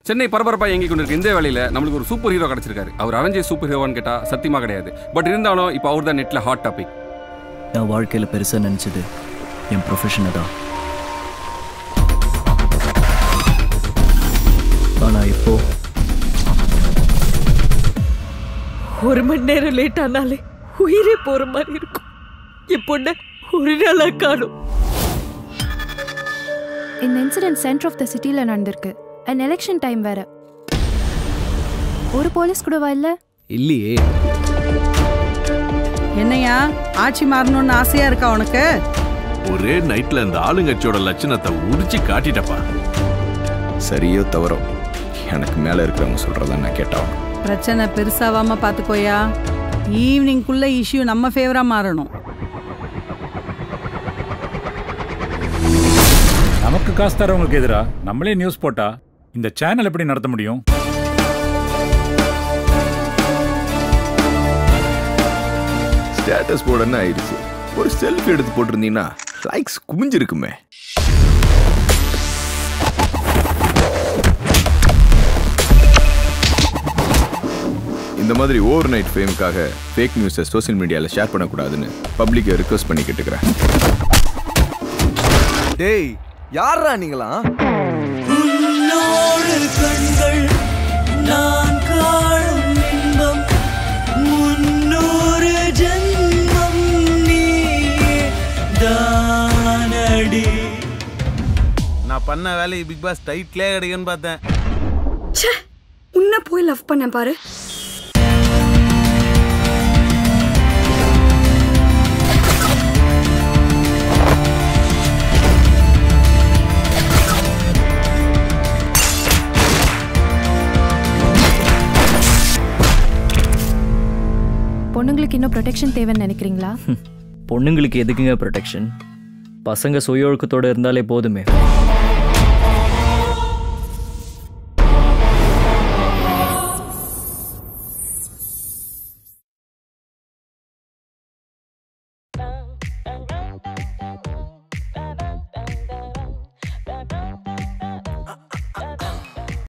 சென்னை பரபரப்பா இயங்கி கொண்டிருக்க இந்த வேலையில நம்மளுக்கு ஒரு சூப்பர் ஹீரோ கிடைச்சிருக்காரு அவர் அரஞ்சே சூப்பர் ஹீரோவான்னு கேட்டா சத்தியமா கிடையாது பட் இருந்தாலும் இப்போ அவர் தான் நெட்ல ஹாட் டாபிக் நான் வாழ்க்கையில் பெருசாக நினச்சது என் ப்ரொஃபஷனை தான் ஆனால் இப்போ ஒரு மணி நேரம் லேட் ஆனாலே உயிரே போற மாதிரி இருக்கும் என் பொண்ண ஒரு நாளா காணும் இந்த இன்சிடென்ட் சென்டர் ஆஃப் த சிட்டியில் நடந்திருக்கு அண்ட் எலெக்ஷன் டைம் வேற ஒரு போலீஸ் கூடவா இல்லை இல்லையே என்னையா ஆட்சி மாறணும்னு ஆசையா இருக்கா உனக்கு ஒரே நைட்ல இந்த ஆளுங்கட்சியோட லட்சணத்தை உரிச்சு காட்டிட்டப்பா சரியோ தவறோ எனக்கு மேலே இருக்கிறவங்க சொல்கிறத நான் கேட்டாகணும் பிரச்சனை பெருசாவாம பாத்துக்கோயா ஈவினிங்குள்ள இஷ்யூ நம்ம ஃபேவரா மாறணும் நமக்கு காசு தரவங்களுக்கு எதிரா நம்மளே நியூஸ் போட்டா இந்த சேனல் எப்படி நடத்த முடியும் ஸ்டேட்டஸ் போட என்ன ஆயிடுச்சு ஒரு செல்ஃபி எடுத்து போட்டிருந்தீங்கன்னா லைக்ஸ் குமிஞ்சிருக்குமே இந்த மாதிரி ஓவர் நைட் ஃபேமுக்காக ஃபேக் நியூஸை சோஷியல் மீடியாவில் ஷேர் பண்ணக்கூடாதுன்னு பப்ளிக்கை ரிக்வஸ்ட் பண்ணி கேட்டுக்கிறேன் டேய் யாரா நீங்களாம் கண்கள் நான் காணும் இன்பம் முன்னூறு ஜென்மம் நீ தானடி நான் பண்ண வேலையை பிக் பாஸ் டைட்லே கிடைக்குன்னு பார்த்தேன் உன்ன போய் லவ் பண்ண பாரு பொண்ணுங்களுக்கு இன்னும் ப்ரொடெக்ஷன் தேவைன்னு நினைக்கிறீங்களா பொண்ணுங்களுக்கு எதுக்குங்க ப்ரொடெக்ஷன் பசங்க சுய ஒழுக்கத்தோடு இருந்தாலே போதுமே